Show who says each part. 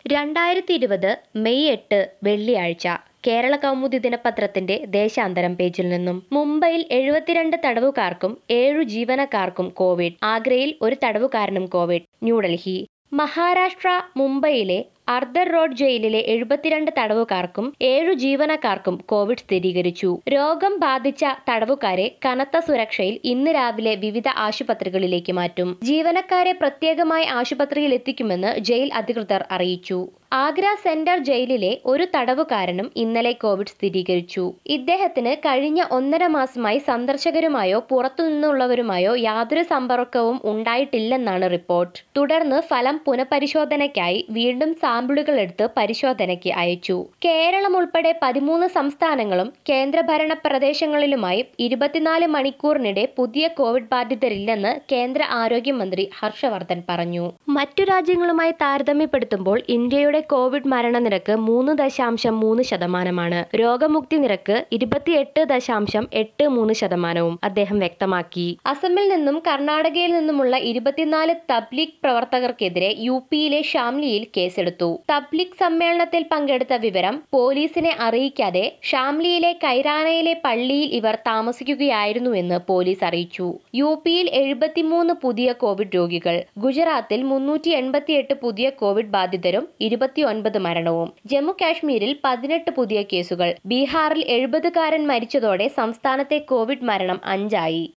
Speaker 1: രണ്ടായിരത്തി ഇരുപത് മെയ് എട്ട് വെള്ളിയാഴ്ച കേരള കൗമുദി ദിനപത്രത്തിന്റെ ദേശാന്തരം പേജിൽ നിന്നും മുംബൈയിൽ എഴുപത്തിരണ്ട് തടവുകാർക്കും ഏഴു ജീവനക്കാർക്കും കോവിഡ് ആഗ്രയിൽ ഒരു തടവുകാരനും കോവിഡ് ന്യൂഡൽഹി മഹാരാഷ്ട്ര മുംബൈയിലെ അർദർ റോഡ് ജയിലിലെ എഴുപത്തിരണ്ട് തടവുകാർക്കും ഏഴു ജീവനക്കാർക്കും കോവിഡ് സ്ഥിരീകരിച്ചു രോഗം ബാധിച്ച തടവുകാരെ കനത്ത സുരക്ഷയിൽ ഇന്ന് രാവിലെ വിവിധ ആശുപത്രികളിലേക്ക് മാറ്റും ജീവനക്കാരെ പ്രത്യേകമായി ആശുപത്രിയിൽ എത്തിക്കുമെന്ന് ജയിൽ അധികൃതർ അറിയിച്ചു ആഗ്ര സെൻട്രൽ ജയിലിലെ ഒരു തടവുകാരനും ഇന്നലെ കോവിഡ് സ്ഥിരീകരിച്ചു ഇദ്ദേഹത്തിന് കഴിഞ്ഞ ഒന്നര മാസമായി സന്ദർശകരുമായോ പുറത്തുനിന്നുള്ളവരുമായോ യാതൊരു സമ്പർക്കവും ഉണ്ടായിട്ടില്ലെന്നാണ് റിപ്പോർട്ട് തുടർന്ന് ഫലം പുനഃപരിശോധനയ്ക്കായി വീണ്ടും സാമ്പിളുകൾ എടുത്ത് പരിശോധനയ്ക്ക് അയച്ചു കേരളം ഉൾപ്പെടെ പതിമൂന്ന് സംസ്ഥാനങ്ങളും കേന്ദ്രഭരണ പ്രദേശങ്ങളിലുമായി ഇരുപത്തിനാല് മണിക്കൂറിനിടെ പുതിയ കോവിഡ് ബാധിതരില്ലെന്ന് കേന്ദ്ര ആരോഗ്യമന്ത്രി ഹർഷവർദ്ധൻ പറഞ്ഞു മറ്റു രാജ്യങ്ങളുമായി താരതമ്യപ്പെടുത്തുമ്പോൾ ഇന്ത്യയുടെ കോവിഡ് മരണനിരക്ക് മൂന്ന് ദശാംശം മൂന്ന് ശതമാനമാണ് രോഗമുക്തി നിരക്ക് ഇരുപത്തിയെട്ട് ദശാംശം എട്ട് മൂന്ന് ശതമാനവും അദ്ദേഹം വ്യക്തമാക്കി അസമിൽ നിന്നും കർണാടകയിൽ നിന്നുമുള്ള ഇരുപത്തിനാല് തബ്ലീഗ് പ്രവർത്തകർക്കെതിരെ യു പിയിലെ ഷാംലിയിൽ കേസെടുത്തു തബ്ലീഗ് സമ്മേളനത്തിൽ പങ്കെടുത്ത വിവരം പോലീസിനെ അറിയിക്കാതെ ഷാംലിയിലെ കൈറാനയിലെ പള്ളിയിൽ ഇവർ താമസിക്കുകയായിരുന്നുവെന്ന് പോലീസ് അറിയിച്ചു യു പിയിൽ എഴുപത്തിമൂന്ന് പുതിയ കോവിഡ് രോഗികൾ ഗുജറാത്തിൽ മുന്നൂറ്റി എൺപത്തിയെട്ട് പുതിയ കോവിഡ് ബാധിതരും ഇരുപത്തിയൊൻപത് മരണവും ജമ്മു കാശ്മീരിൽ പതിനെട്ട് പുതിയ കേസുകൾ ബീഹാറിൽ എഴുപതുകാരൻ മരിച്ചതോടെ സംസ്ഥാനത്തെ കോവിഡ് മരണം അഞ്ചായി